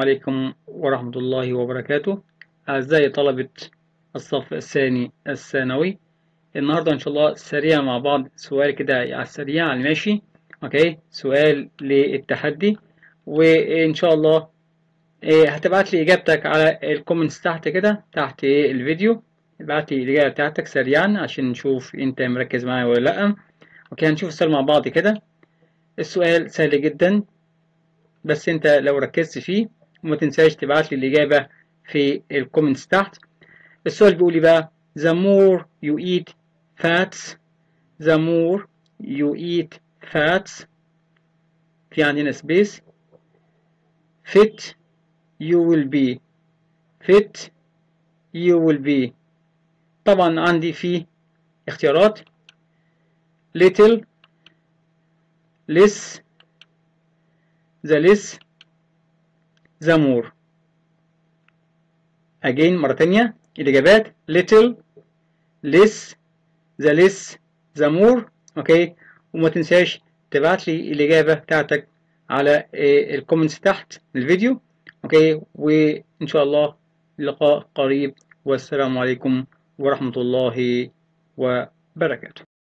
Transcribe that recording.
عليكم ورحمة الله وبركاته أعزائي طلبة الصف الثاني الثانوي النهاردة إن شاء الله سريع مع بعض سؤال كده على السريع على الماشي أوكي سؤال للتحدي وإن شاء الله إيه هتبعت لي إجابتك على الكومنتس تحت كده تحت الفيديو ابعت لي الإجابة بتاعتك سريعا عشان نشوف أنت مركز معايا ولا لأ أوكي هنشوف السؤال مع بعض كده السؤال سهل جدا بس أنت لو ركزت فيه وما تنساش تبعت لي الإجابة في الكومنتس تحت السؤال بيقول لي بقى the more you eat fats the more you eat fats في عندنا سبيس fit you will be fit you will be طبعا عندي في اختيارات little less the less the more again مرة تانية الإجابات little less the less the more أوكي وما تنساش تبعت لي الإجابة بتاعتك على الكومنتس تحت الفيديو أوكي وإن شاء الله لقاء قريب والسلام عليكم ورحمة الله وبركاته